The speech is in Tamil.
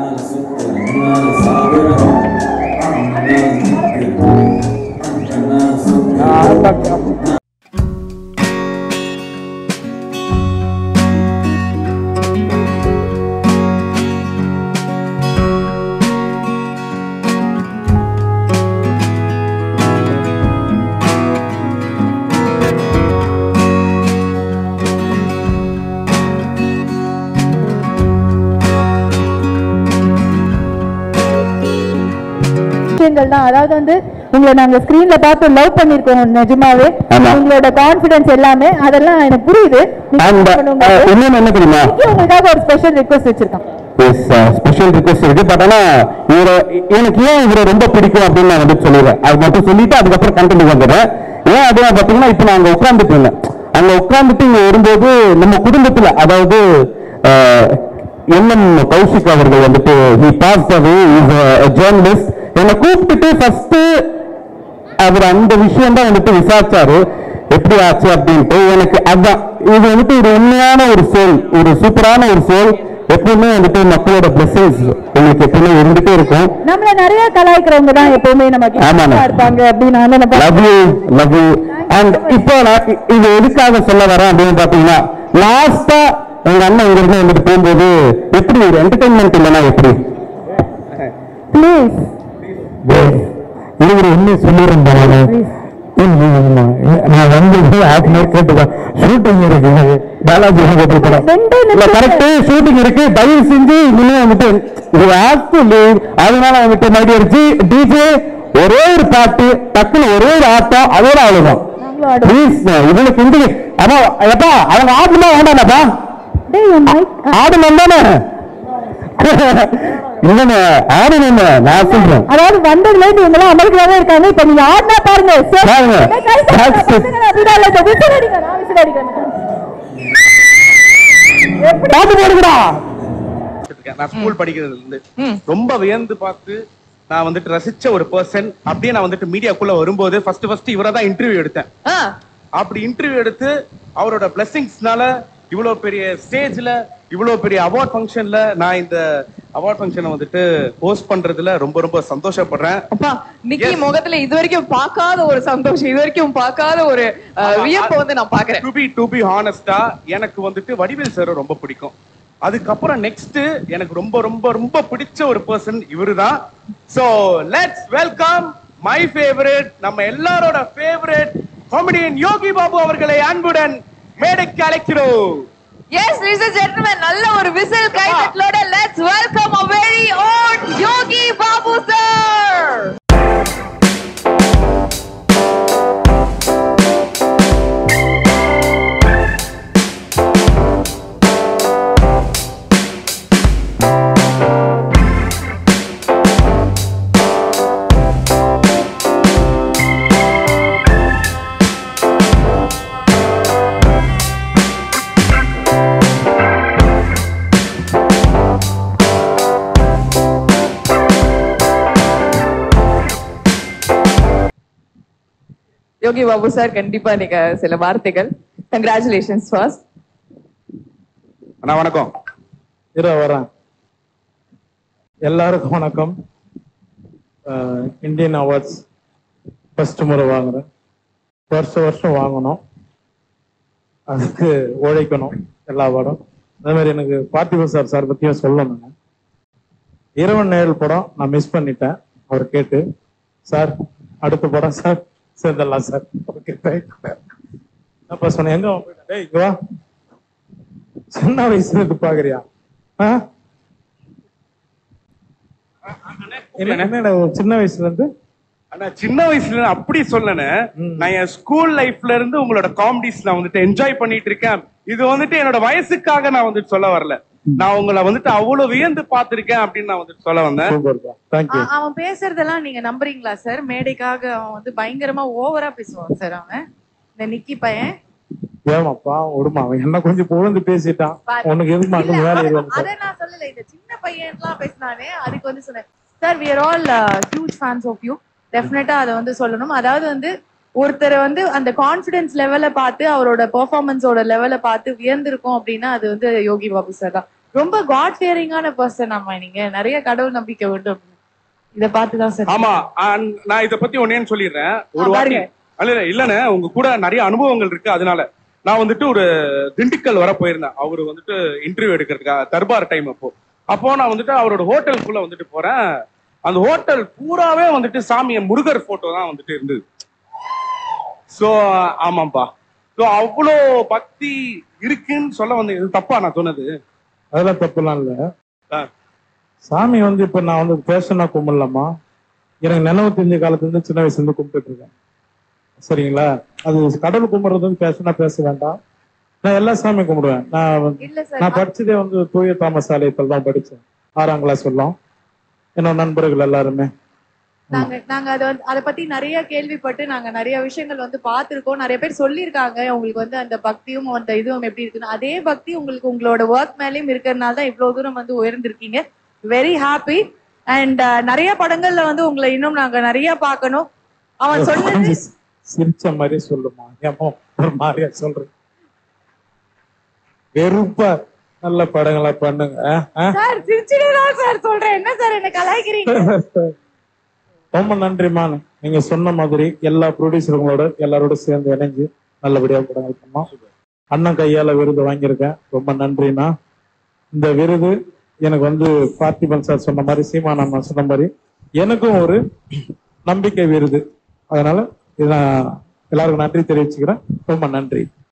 விஷயங்கள் தான் அதாவது வந்து உங்களை நாங்க ஸ்கிரீன்ல பார்த்து லவ் பண்ணிருக்கோம் நிஜமாவே ஆமா. உங்களோட கான்பிடன்ஸ் எல்லாமே அதெல்லாம் எனக்கு புரியுது நீங்க அண்ட் பண்ணும்போது, இன்னொன்னு என்ன தெரியுமா இன்னைக்கு உங்களுக்காக ஒரு ஸ்பெஷல் ரிக்வெஸ்ட் வச்சிருக்கேன் எஸ் ஸ்பெஷல் ரிக்வெஸ்ட் இருக்கு பட் ஆனா இவரை எனக்கு ஏன் இவரை ரொம்ப பிடிக்கும் அப்படின்னு நான் வந்து சொல்லிடுறேன் அது மட்டும் சொல்லிட்டு அதுக்கப்புறம் கண்டென்ட் வந்துடுறேன் ஏன் அப்படின்னா பாத்தீங்கன்னா இப்போ நான் அங்க உட்கார்ந்துட்டு இருந்தேன் அங்க உட்கார்ந்துட்டு இங்க வரும்போது நம்ம குடும்பத்துல அதாவது எம்என் கௌஷிக் அவர்கள் வந்துட்டு he pass away is journalist என்னை கூப்பிட்டுட்டு ஃபர்ஸ்ட் அவர் அந்த விஷயம் தான் வந்துட்டு விசாரிச்சாரு எப்படி ஆச்சு அப்படின்ட்டு எனக்கு அதான் இது வந்துட்டு ஒரு உண்மையான ஒரு சோல் ஒரு சூப்பரான ஒரு சோல் எப்பவுமே வந்துட்டு மக்களோட பிளஸிங்ஸ் உங்களுக்கு எப்பவுமே இருந்துட்டே இருக்கும் நம்மள நிறைய கலாய்க்கிறவங்க தான் எப்பவுமே நமக்கு ஆமாண்ணா. இஷ்டமா இருப்பாங்க அப்படின்னு நான் நினைப்பேன் love you love you and இப்போ நான் இ- இது எதுக்காக சொல்ல வரேன் அப்படின்னு பாத்தீங்கன்னா லாஸ்டா எங்க அண்ணன் இங்க இருந்து வந்துட்டு போகும்போது எப்படி ஒரு என்டர்டைன்மெண்ட் இல்லைன்னா எப்படி ப்ளீஸ் இது ஒரு உண்மை சொல்லியிருந்தேன் நான் வந்து ஹாஃப் நேர் கேட்டுக்கேன் ஷூட்டிங் இருக்கு பாலாஜி படம் ரெண்டே இல்ல நிமிஷம் கரெக்ட் ஷூட்டிங் இருக்கு தயவு செஞ்சு இனிமே வந்துட்டு யூ ஹேவ் டு லீவ் அதனால வந்துட்டு மைடியர் ஜி டிஜே ஒரே ஒரு பாட்டு டக்குன்னு ஒரே ஒரு ஆட்டம் அதோட அவ்வளவுதான் நாங்களும் ஆடுவோம். ப்ளீஸ் இவனுக்கு இந்த அப்பா எப்பா அவங்க ஆடுனா வேண்டாம்ப்பா டேய் என் mic- ஆ, ஆடணும் தானே இல்லைண்ணே ஆடணும் நான் சொல்றேன் அதாவது வந்ததுல இருந்து இவங்க எல்லாம் அமெரிக்காவே இருக்காங்க இப்ப நீங்க ஆடினா பாருங்க சரி. பாருங்க. கை தட்டுங்க, That's it. பசங்க அப்படிதான் இல்ல, இந்த whistle அடிங்க, நான் whistle அடிக்கிறேன். எப்படி பாட்டு போடுங்கடா இருக்கேன். நான் ஸ்கூல் படிக்கிறதுல இருந்து ரொம்ப வியந்து பார்த்து நான் வந்துட்டு ரசிச்ச ஒரு பர்சன் அப்படியே நான் வந்துட்டு மீடியாக்குள்ள வரும்போது ஃபர்ஸ்ட் ஃபர்ஸ்ட் இவரை தான் இன்டர்வியூ எடுத்தேன் அப்படி இன்டர்வியூ எடுத்து அவரோட பிளெஸிங்ஸ்னால இவ்வளவு பெரிய ஸ்டேஜ்ல இவ்வளவு பெரிய அவார்ட் ஃபங்க்ஷன்ல நான் இந்த அவார்ட் ஃபங்க்ஷனை வந்துட்டு ஹோஸ்ட் பண்றதுல ரொம்ப ரொம்ப சந்தோஷப்படுறேன் அப்பா நிக்கி Yes. முகத்துல இது வரைக்கும் பார்க்காத ஒரு சந்தோஷம் இது வரைக்கும் பார்க்காத ஒரு அஹ், வியப்பை வந்து நான் பாக்குறேன் டு பி டு பி ஹானஸ்டா எனக்கு வந்துட்டு வடிவேல் சார் ரொம்ப பிடிக்கும் அதுக்கப்புறம் நெக்ஸ்ட் எனக்கு ரொம்ப ரொம்ப ரொம்ப பிடிச்ச ஒரு பர்சன் இவருதான் so let's welcome my favourite நம்ம எல்லாரோட ஃபேவரட் காமெடியன் யோகி பாபு அவர்களை அன்புடன் மேடைக்கு அழைக்கிறோம் எஸ் ladies and gentlemen நல்ல ஒரு விசில் கை தட்டலோட let's welcome a very own Yogi Babu sir Yogi Babu sir கண்டிப்பா நீங்க சில வார்த்தைகள் கங்க்ராச்சுலேஷன்ஸ் ஃபர்ஸ்ட் அண்ணா வணக்கம் இரு வரேன் எல்லாருக்கும் வணக்கம் அஹ், இந்தியன் அவார்ட்ஸ் ஃபர்ஸ்ட் முறை வாங்குறேன் வருஷம் வருஷம் வாங்கணும் அதுக்கு உழைக்கணும் எல்லா படம் அதே மாதிரி எனக்கு பார்த்திபன் சார் சார் பத்தியும் சொல்லணும் இரவன் நேரல் படம் நான் மிஸ் பண்ணிட்டேன் அவர் கேட்டு சார் அடுத்த படம் சார் சேர்ந்துடலாம் சார் ஓகே அப்ப சொன்னேன் எங்க அவன் போயிட்டான்? டேய் இங்க வா சின்ன வயசுல இருந்து பாக்குறியா ஆ? என்ன என்னடா ஒரு சின்ன வயசுல இருந்து ஆனா சின்ன வயசுல நான் அப்படி சொல்லனே நான் என் ஸ்கூல் லைஃப்ல இருந்து உங்களோட காமெடிஸ் நான் வந்துட்டு என்ஜாய் பண்ணிட்டு இருக்கேன் இது வந்துட்டு என்னோட வயசுக்காக நான் வந்துட்டு சொல்ல வரல நான் உங்களை வந்துட்டு அவ்வளவு வியந்து பார்த்திருக்கேன் அப்படின்னு நான் வந்துட்டு சொல்ல வந்தேன் சூப்பர்ப்பா தேங்க்யூ அ- அவன் பேசுறதெல்லாம் நீங்க நம்புறீங்களா சார் மேடைக்காக அவன் வந்து பயங்கரமா ஓவரா பேசுவான் சார் அவன் இந்த நிக்கி பையன் ஏமாப்பா விடுமா அவன் என்ன கொஞ்சம் புகழ்ந்து பேசிட்டான் உனக்கு எதுக்கு இல்ல, அங்க வேலை அவன் இல்லைன்னு அத நான் சொல்லல இந்த சின்ன பையன்லாம் பேசினானே அதுக்கு வந்து சொன்னேன் sir we are all huge fans of you டெஃபினட்டா அதை வந்து சொல்லணும் அதாவது வந்து ஒருத்தரை வந்து அந்த கான்ஃபிடன்ஸ் லெவலை பார்த்து அவரோட பெர்ஃபார்மன்ஸோட லெவலை பார்த்து வியந்திருக்கோம் அப்படின்னா அது வந்து யோகி பாபு சார் தான் ரொம்ப காட் ஃபியரிங்கான பர்சன் ஆமா நீங்க நிறைய கடவுள் நம்பிக்கை உண்டு இத பார்த்துதான் சார் ஆமா and நான் இத பத்தி ஒன்னேன்னு சொல்லிடுறேன் ஒரு ஆ, வாட்டி பாருங்க. இல்ல இல்ல இல்லண்ணே உங்க கூட நிறைய அனுபவங்கள் இருக்கு அதனால நான் வந்துட்டு ஒரு திண்டுக்கல் வர போயிருந்தேன் அவரு வந்துட்டு இன்டர்வியூ எடுக்கிறதுக்காக தர்பார் டைம் அப்போ அப்போ நான் வந்துட்டு அவரோட ஹோட்டலுக்குள்ள வந்துட்டு போறேன் அந்த ஹோட்டல் பூராவே வந்துட்டு சாமிய முருகர் போட்டோ தான் வந்துட்டு இருந்தது சோ ஆமாப்பா சோ அவ்வளோ பக்தி இருக்குன்னு சொல்ல வந்து இது தப்பா நான் சொன்னது அதெல்லாம் தப்புலாம் இல்ல ஆ. சாமி வந்து இப்ப நான் வந்து பேஷனா கும்பிடலாமா எனக்கு நினைவு தெரிஞ்ச காலத்துல இருந்து சின்ன வயசுல இருந்து கும்பிட்டுட்டு இருக்கேன் சரிங்களா அது கடவுள் கும்பிடுறது வந்து பேஷனா பேச வேண்டாம் நான் எல்லா சாமியும் கும்பிடுவேன் நான் வந்து- இல்ல நான் சார் படிச்சதே வந்து தூய தாமஸ் ஆலயத்தில் தான் படிச்சேன் ஆறாம் கிளாஸ் சொல்லலாம் என்னோட நண்பர்கள் எல்லாருமே நாங்க நாங்க அத வந்து அத பத்தி நிறைய கேள்விப்பட்டு நாங்க நிறைய விஷயங்கள் வந்து பார்த்திருக்கோம் நிறைய பேர் சொல்லியிருக்காங்க உங்களுக்கு வந்து அந்த பக்தியும் அந்த இதுவும் எப்படி இருக்குன்னு அதே பக்தி உங்களுக்கு உங்களோட ஒர்க் மேலயும் இருக்கிறதுனால தான் இவ்வளவு தூரம் வந்து உயர்ந்திருக்கீங்க வெரி ஹாப்பி அண்ட் நிறைய படங்கள்ல வந்து உங்களை இன்னும் நாங்க நிறைய பார்க்கணும் அவன் சொன்னது கொஞ்சம் சிரிச்ச மாதிரி சொல்லுமா ஏமோ ஒரு மாதிரியா சொல்றேன் வெறுப்பா நல்ல படங்களா பண்ணுங்க ஆ? ஆ? சார் சிரிச்சுட்டே தான் சார் சொல்றேன் என்ன சார் என்ன கலாய்க்கிறீங்க ரொம்ப நன்றிமா நீங்க சொன்ன மாதிரி எல்லா ப்ரொடியூசருங்களோட எல்லாரோட சேர்ந்து இணைஞ்சு நல்லபடியா படங்கள் பண்ணோம் அண்ணன் கையால விருது வாங்கியிருக்கேன் ரொம்ப நன்றிண்ணா இந்த விருது எனக்கு வந்து பார்த்திபன் சார் சொன்ன மாதிரி சீமான் அண்ணா சொன்ன மாதிரி எனக்கும் ஒரு நம்பிக்கை விருது அதனால இதை நான் எல்லாருக்கும் நன்றி தெரிவிச்சுக்கிறேன் ரொம்ப நன்றி